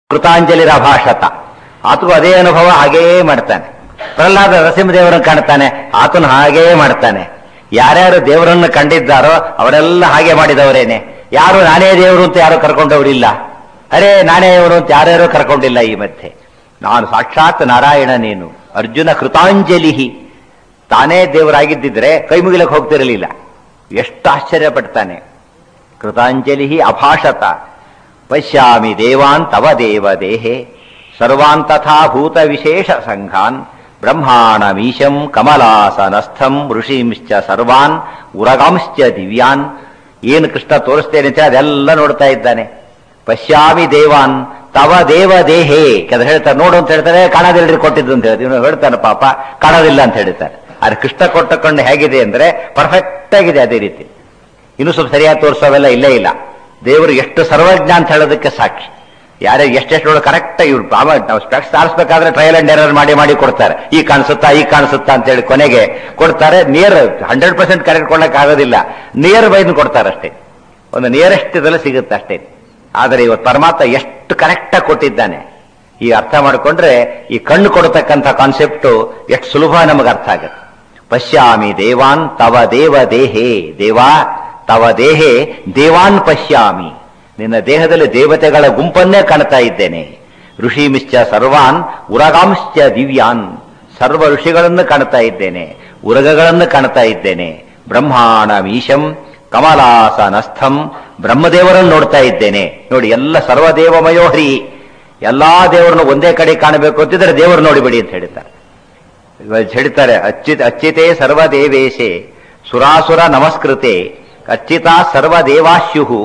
ಕೃತಾಂಜಲಿರ ಭಾಷತ ಆತಗೂ ಅದೇ ಅನುಭವ ಹಾಗೇ ಮಾಡ್ತಾನೆ ಪ್ರಹ್ಲಾದ ನರಸಿಂಹದೇವರನ್ನು ಕಾಣ್ತಾನೆ ಆತನು ಹಾಗೇ ಮಾಡ್ತಾನೆ ಯಾರ್ಯಾರು ದೇವರನ್ನು ಕಂಡಿದ್ದಾರೋ ಅವರೆಲ್ಲ ಹಾಗೆ ಮಾಡಿದವರೇನೆ ಯಾರು ನಾನೇ ದೇವರು ಅಂತ ಯಾರು ಕರ್ಕೊಂಡವರಿಲ್ಲ ಅರೇ ನಾನೇ ದೇವರು ಅಂತ ಯಾರ್ಯಾರು ಕರ್ಕೊಂಡಿಲ್ಲ ಈ ಮಧ್ಯೆ ನಾನು ಸಾಕ್ಷಾತ್ ನಾರಾಯಣ ನೀನು ಅರ್ಜುನ ಕೃತಾಂಜಲಿ ತಾನೇ ದೇವರಾಗಿದ್ದಿದ್ರೆ ಕೈ ಮುಗಿಲಕ್ಕೆ ಹೋಗ್ತಿರಲಿಲ್ಲ ಎಷ್ಟು ಆಶ್ಚರ್ಯ ಪಡ್ತಾನೆ ಕೃತಾಂಜಲಿ ಅಭಾಷತ ಪಶ್ಯಾಮಿ ದೇವಾನ್ ತವ ದೇವ ದೇಹೆ ಸರ್ವಾನ್ ತಥಾ ಭೂತ ವಿಶೇಷ ಸಂಘಾನ್ ಬ್ರಹ್ಮಾಣಮೀಶಂ ಕಮಲಾಸನಸ್ಥಂ ಋಷಿಂಶ್ಚ ಸರ್ವಾನ್ ಉರಗಾಂಶ್ಚ ದಿವ್ಯಾನ್ ಏನು ಕೃಷ್ಣ ತೋರಿಸ್ತೇನೆ ಅಂತ ಅದೆಲ್ಲ ನೋಡ್ತಾ ಇದ್ದಾನೆ ಪಶ್ಯಾಮಿ ದೇವಾನ್ ತವ ದೇವ ದೇಹೇ ಕೆಲ ಹೇಳ್ತಾರೆ ನೋಡು ಅಂತ ಹೇಳ್ತಾರೆ ಕಾಣೋದಿಲ್ರಿ ಕೊಟ್ಟಿದ್ದು ಅಂತ ಹೇಳ್ತೀವಿ ಇವ್ನು ಹೇಳ್ತಾನೆ ಪಾಪ ಕಾಣೋದಿಲ್ಲ ಅಂತ ಹೇಳ್ತಾರೆ ಆದ್ರೆ ಕೃಷ್ಣ ಕೊಟ್ಟ ಕಣ್ಣು ಹೇಗಿದೆ ಅಂದ್ರೆ ಪರ್ಫೆಕ್ಟ್ ಆಗಿದೆ ಅದೇ ರೀತಿ ಇನ್ನು ಸ್ವಲ್ಪ ಸರಿಯಾಗಿ ತೋರಿಸೋವೆಲ್ಲ ಇಲ್ಲೇ ಇಲ್ಲ ದೇವರು ಎಷ್ಟು ಸರ್ವಜ್ಞ ಅಂತ ಹೇಳೋದಕ್ಕೆ ಸಾಕ್ಷಿ ಯಾರೇ ಎಷ್ಟೆಷ್ಟು ನೋಡಿ ಕರೆಕ್ಟ್ ಇವ್ರು ನಾವು ಸ್ಪೆಕ್ಸ್ ಆರಿಸ್ಬೇಕಾದ್ರೆ ಟ್ರಯಲ್ ಅಂಡ್ ಎರರ್ ಮಾಡಿ ಮಾಡಿ ಕೊಡ್ತಾರೆ ಈ ಕಾಣಿಸುತ್ತಾ ಈ ಕಾಣಿಸುತ್ತಾ ಅಂತ ಹೇಳಿ ಕೊನೆಗೆ ಕೊಡ್ತಾರೆ ನಿಯರ್ ಹಂಡ್ರೆಡ್ ಪರ್ಸೆಂಟ್ ಕರೆಕ್ಟ್ ಕೊಡಕ್ ಆಗೋದಿಲ್ಲ ನಿಯರ್ ಬೈದು ಕೊಡ್ತಾರೆ ಅಷ್ಟೇ ಒಂದು ನಿಯರೆಸ್ಟ್ ಇದೆಲ್ಲ ಸಿಗುತ್ತೆ ಅಷ್ಟೇ ಆದರೆ ಇವತ್ತು ಪರಮಾತ್ಮ ಎಷ್ಟು ಕರೆಕ್ಟಾಗಿ ಕೊಟ್ಟಿದ್ದಾನೆ ಈ ಅರ್ಥ ಮಾಡಿಕೊಂಡ್ರೆ ಈ ಕಣ್ಣು ಕೊಡತಕ್ಕಂಥ ಕಾನ್ಸೆಪ್ಟು ಎಷ್ಟು ಸುಲಭ ನಮಗೆ ಅರ್ಥ ಆಗುತ್ತೆ ಪಶ್ಯಾಮಿ ದೇವಾನ್ ತವ ದೇವ ದೇಹೇ ದೇವಾ ತವ ದೇಹೇ ದೇವಾನ್ ಪಶ್ಯಾಮಿ ನಿನ್ನ ದೇಹದಲ್ಲಿ ದೇವತೆಗಳ ಗುಂಪನ್ನೇ ಕಾಣ್ತಾ ಇದ್ದೇನೆ ಋಷಿಮಿಶ್ಚ ಸರ್ವಾನ್ ಉರಗಾಂಶ್ಚ ದಿವ್ಯಾನ್ ಸರ್ವ ಋಷಿಗಳನ್ನು ಕಾಣ್ತಾ ಇದ್ದೇನೆ ಉರಗಗಳನ್ನು ಕಾಣ್ತಾ ಇದ್ದೇನೆ ಬ್ರಹ್ಮಾಣ ಮೀಶಂ ಕಮಲಾಸನಸ್ಥಂ ಬ್ರಹ್ಮದೇವರನ್ನು ನೋಡ್ತಾ ಇದ್ದೇನೆ ನೋಡಿ ಎಲ್ಲ ಸರ್ವದೇವಮಯೋಹರಿ ಎಲ್ಲಾ ದೇವರನ್ನು ಒಂದೇ ಕಡೆ ಕಾಣಬೇಕು ಅಂತಿದ್ರೆ ದೇವರು ನೋಡಿಬಿಡಿ ಅಂತ ಹೇಳ್ತಾರೆ ಹೇಳ್ತಾರೆ ಅಚ್ಯುತ ಅಚ್ಯುತೆ ಸರ್ವದೇವೇಶೆ ಸುರಾಸುರ ನಮಸ್ಕೃತೆ ಅಚ್ಯುತ ಸರ್ವದೇವಾಶ್ಯು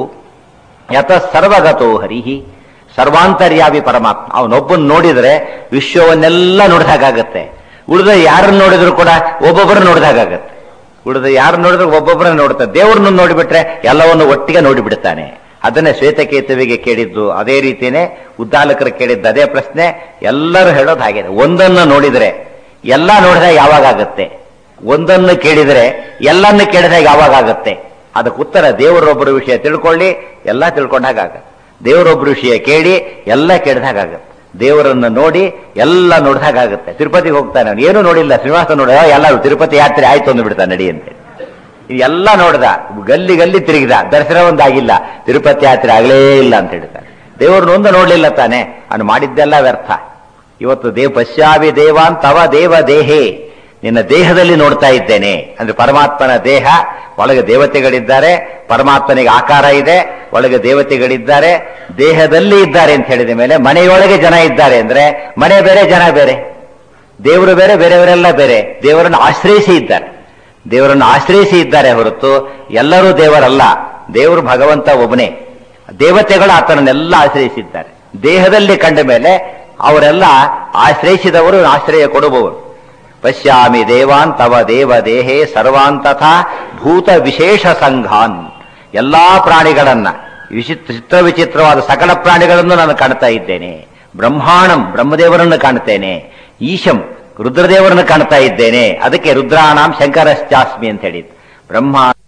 ಯತ ಸರ್ವಗತೋ ಹರಿಹಿ ಸರ್ವಾಂತರ್ಯಾವಿ ಪರಮಾತ್ಮ ಅವನೊಬ್ಬನ್ ನೋಡಿದ್ರೆ ವಿಶ್ವವನ್ನೆಲ್ಲ ನೋಡಿದಾಗತ್ತೆ ಉಳಿದ ಯಾರನ್ನ ನೋಡಿದ್ರು ಕೂಡ ಒಬ್ಬೊಬ್ಬರು ನೋಡಿದಾಗತ್ತೆ ಉಳಿದ ಯಾರು ನೋಡಿದ್ರು ಒಬ್ಬೊಬ್ಬರನ್ನ ನೋಡ್ತಾರೆ ದೇವ್ರನ್ನ ನೋಡಿಬಿಟ್ರೆ ಎಲ್ಲವನ್ನು ಒಟ್ಟಿಗೆ ನೋಡಿಬಿಡ್ತಾನೆ ಅದನ್ನೇ ಶ್ವೇತಕೇತುವಿಗೆ ಕೇಳಿದ್ದು ಅದೇ ರೀತಿಯೇ ಉದ್ದಾಲಕರು ಕೇಳಿದ್ದು ಅದೇ ಪ್ರಶ್ನೆ ಎಲ್ಲರೂ ಹೇಳೋದು ಹಾಗೆ ಒಂದನ್ನು ನೋಡಿದ್ರೆ ಎಲ್ಲ ನೋಡಿದಾಗ ಯಾವಾಗ ಆಗತ್ತೆ ಒಂದನ್ನು ಕೇಳಿದರೆ ಎಲ್ಲನ್ನು ಕೇಳಿದಾಗ ಯಾವಾಗ ಆಗತ್ತೆ ಅದಕ್ಕೆ ಉತ್ತರ ದೇವರೊಬ್ಬರ ವಿಷಯ ತಿಳ್ಕೊಳ್ಳಿ ಎಲ್ಲ ತಿಳ್ಕೊಂಡಾಗತ್ತೆ ದೇವರೊಬ್ಬರ ವಿಷಯ ಕೇಳಿ ಎಲ್ಲ ಕೇಳಿದಾಗತ್ತೆ ದೇವರನ್ನು ನೋಡಿ ಎಲ್ಲ ನೋಡಿದಾಗತ್ತೆ ತಿರುಪತಿಗೆ ಹೋಗ್ತಾನೆ ಅವನು ಏನೂ ನೋಡಿಲ್ಲ ಶ್ರೀನಿವಾಸ ನೋಡ ಎಲ್ಲ ತಿರುಪತಿ ಯಾತ್ರೆ ಆಯ್ತು ಅಂದು ಬಿಡ್ತಾನೆ ನಡಿ ಅಂತ ಎಲ್ಲ ನೋಡ್ದ ಗಲ್ಲಿ ಗಲ್ಲಿ ತಿರುಗಿದ ದರ್ಶನ ಒಂದಾಗಿಲ್ಲ ತಿರುಪತಿ ಯಾತ್ರೆ ಆಗಲೇ ಇಲ್ಲ ಅಂತ ಹೇಳ್ತಾನೆ ದೇವರನ್ನ ಒಂದು ನೋಡ್ಲಿಲ್ಲ ತಾನೆ ಅವನು ಮಾಡಿದ್ದೆಲ್ಲ ವ್ಯರ್ಥ ಇವತ್ತು ದೇವ್ ಪಶ್ಯಾವಿ ದೇವಾನ್ ತವ ದೇವ ದೇಹೇ ನಿನ್ನ ದೇಹದಲ್ಲಿ ನೋಡ್ತಾ ಇದ್ದೇನೆ ಅಂದ್ರೆ ಪರಮಾತ್ಮನ ದೇಹ ಒಳಗೆ ದೇವತೆಗಳಿದ್ದಾರೆ ಪರಮಾತ್ಮನಿಗೆ ಆಕಾರ ಇದೆ ಒಳಗೆ ದೇವತೆಗಳಿದ್ದಾರೆ ದೇಹದಲ್ಲಿ ಇದ್ದಾರೆ ಅಂತ ಹೇಳಿದ ಮೇಲೆ ಮನೆಯೊಳಗೆ ಜನ ಇದ್ದಾರೆ ಅಂದ್ರೆ ಮನೆ ಬೇರೆ ಜನ ಬೇರೆ ದೇವರು ಬೇರೆ ಬೇರೆಯವರೆಲ್ಲ ಬೇರೆ ದೇವರನ್ನು ಆಶ್ರಯಿಸಿ ಇದ್ದಾರೆ ದೇವರನ್ನು ಆಶ್ರಯಿಸಿ ಇದ್ದಾರೆ ಹೊರತು ಎಲ್ಲರೂ ದೇವರಲ್ಲ ದೇವರು ಭಗವಂತ ಒಬ್ಬನೇ ದೇವತೆಗಳು ಆತನನ್ನೆಲ್ಲ ಆಶ್ರಯಿಸಿದ್ದಾರೆ ದೇಹದಲ್ಲಿ ಕಂಡ ಮೇಲೆ ಅವರೆಲ್ಲ ಆಶ್ರಯಿಸಿದವರು ಆಶ್ರಯ ಕೊಡುವವರು ಪಶ್ಯಾಮಿ ದೇವಾನ್ ತವ ದೇವ ದೇಹೇ ಸರ್ವಾನ್ ತಥಾ ಭೂತ ವಿಶೇಷ ಸಂಘಾನ್ ಎಲ್ಲಾ ಪ್ರಾಣಿಗಳನ್ನ ವಿಚಿತ್ರ ಚಿತ್ರ ವಿಚಿತ್ರವಾದ ಸಕಲ ಪ್ರಾಣಿಗಳನ್ನು ನಾನು ಕಾಣ್ತಾ ಇದ್ದೇನೆ ಬ್ರಹ್ಮಾಣಂ ಬ್ರಹ್ಮದೇವರನ್ನು ಕಾಣ್ತೇನೆ ಈಶಂ ರುದ್ರದೇವರನ್ನು ಕಾಣ್ತಾ ಇದ್ದೇನೆ ಅದಕ್ಕೆ ರುದ್ರಾಣಾಂ ಶಂಕರಶ್ಚಾಸ್ಮಿ ಅಂತ ಹೇಳಿದ್ದು ಬ್ರಹ್ಮ